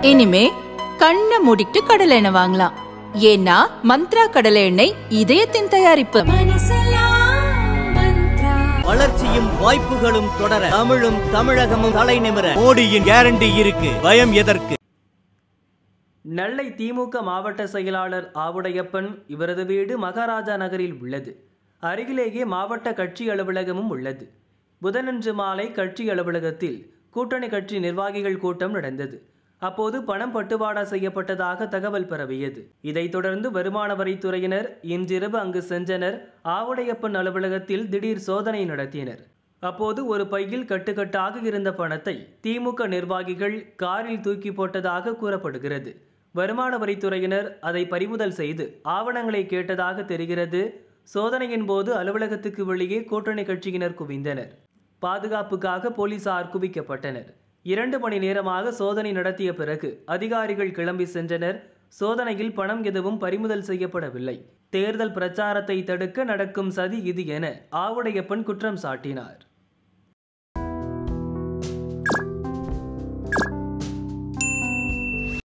இனிமே கண்ணை மூடிட்டு கடலை எண்ணெய் வாங்கலாம் ஏன்னா மந்த்ரா கடலை எண்ணெய் இதயத்தின் தயாரிப்பு வளர்ச்சியும் வாய்ப்புகளும் தொடர தமிழும் தமிழகமும் தலை நிமிர மோடியின் கேரண்டி இருக்கு பயம் எதற்கு நெல்லை திமுக மாவட்ட செயலாளர் ஆவுடையப்பன் இவரது வீடு மகாராஜா நகரில் உள்ளது அருகிலேயே மாவட்ட கட்சி அலுவலகமும் உள்ளது புதனன்று மாலை கட்சி அலுவலகத்தில் கூட்டணி கட்சி நிர்வாகிகள் கூட்டம் நடந்தது அப்போது பணம் பட்டுவாடா செய்யப்பட்டதாக தகவல் பரவியது இதைத் தொடர்ந்து வருமான வரித்துறையினர் இன்றிரவு அங்கு சென்றனர் ஆவுடையப்பன் அலுவலகத்தில் திடீர் சோதனை நடத்தினர் அப்போது ஒரு பையில் கட்டுக்கட்டாக இருந்த பணத்தை திமுக நிர்வாகிகள் காரில் தூக்கி போட்டதாக கூறப்படுகிறது வருமான வரித்துறையினர் அதை பறிமுதல் செய்து ஆவணங்களை கேட்டதாக தெரிகிறது சோதனையின் போது அலுவலகத்துக்கு வெளியே கூட்டணி கட்சியினர் குவிந்தனர் பாதுகாப்புக்காக போலீசார் குவிக்கப்பட்டனர் இரண்டு மணி நேரமாக சோதனை நடத்திய பிறகு அதிகாரிகள் கிளம்பி சென்றனர் சோதனையில் பணம் எதுவும் பறிமுதல் செய்யப்படவில்லை தேர்தல் பிரச்சாரத்தை தடுக்க நடக்கும் சதி இது என ஆவுடையப்பன் குற்றம் சாட்டினார்